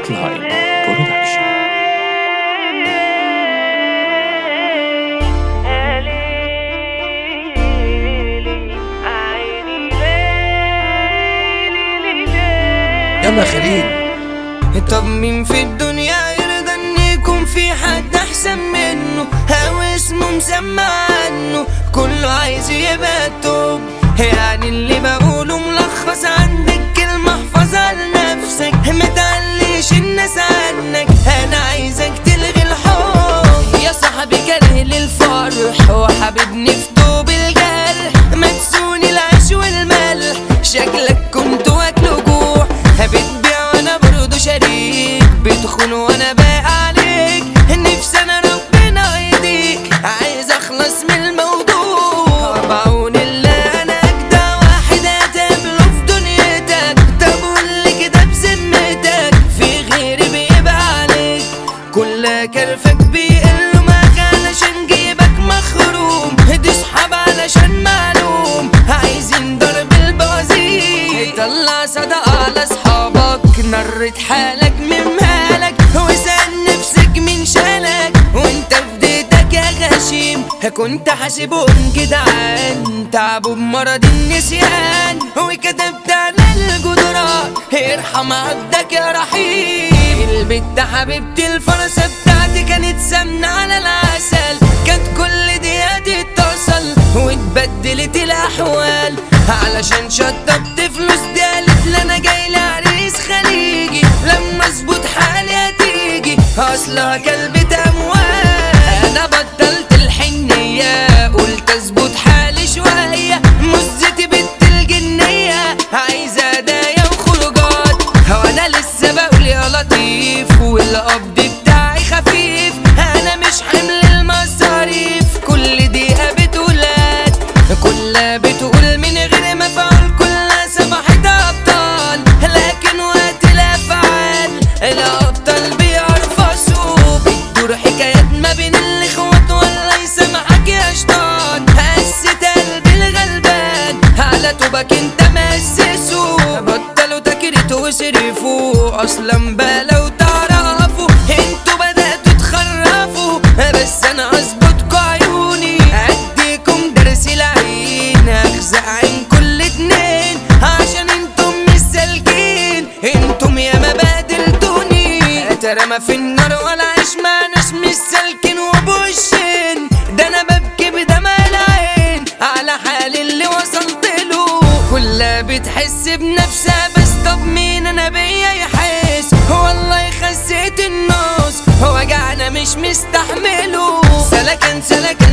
لاين برودكشن يلا خليل طب مين في الدنيا يرضى ان يكون في حد احسن منه او اسمه مسمى عنه كله عايز يبقى توب يعني اللي بقوله ملخص عندك كلمة احفظها لنفسك ما تعليش الناس عنك انا عايزك تلغي الحب يا صاحبي كاره للفرح وحبيبني في توب الجرح مدسوني العيش والملح شكلك كنت واكله جوع بتبيع وانا برضه شريك بتخون وانا باقي عليك نفسي انا ربنا يهديك عايز اخلص من الموضوع بعون الله انا اجدع واحد هتقابله في دنيتك طب قول لي كده بذمتك في غيري بيبقى عليك كل كرفك بيقل معاك علشان جيبك مخروم دي صحاب علشان معلوم عايزين ضرب البوازيك طلع صدقة على صحابك نرت حالك من مالك وسأل نفسك من شالك وانت في ديتك يا غشيم كنت حاسبهم جدعان تعبوا بمرض النسيان وكتبت على الجدران ارحم عبدك يا رحيم البت حبيبتي الفرسة بتاعتي كانت سمنة على العسل كانت كل دقيقة تتصل واتبدلت الأحوال علشان شطبت فلوس دي قالت لي أنا جاي لعريس خليجي لما اظبط حالي هتيجي أصلها كلبة أموال أنا بطلت الحنية قلت اظبط حالي شوية مزتي بنت الجنية عايزة هدايا وخروجات وانا لسه بقول يا لطيف والقبض بتاعي خفيف انا مش حمل المصاريف كل دقيقة بتقولات كلها بتقول من غير ما افعل كلها سمحت ابطال لكن وقت الافعال الابطال بيرفصوا بتدور حكايات ما بين الاخوات ولا يسامحك يا شيطان هست قلبي الغلبان على توبك انت مأسسه بطلوا تكريت وصرفوا اصلا بقى لو تعرفوا انتوا بدأتوا تخرفوا بس انا اظبطكوا عيوني اديكم درس العين اخزق عين كل اتنين عشان انتم مش سالكين انتم يا ما بادلتوني اترمى في النار ولا عيش مع ناس مش سالكين وبوشين ده انا ببكي بدمع العين على حالي اللي وصلت له كلها بتحس بنفسها بس طب مين انا بيا يحس والله خسيت النص وجعنا مش مستحمله سلكن سلكن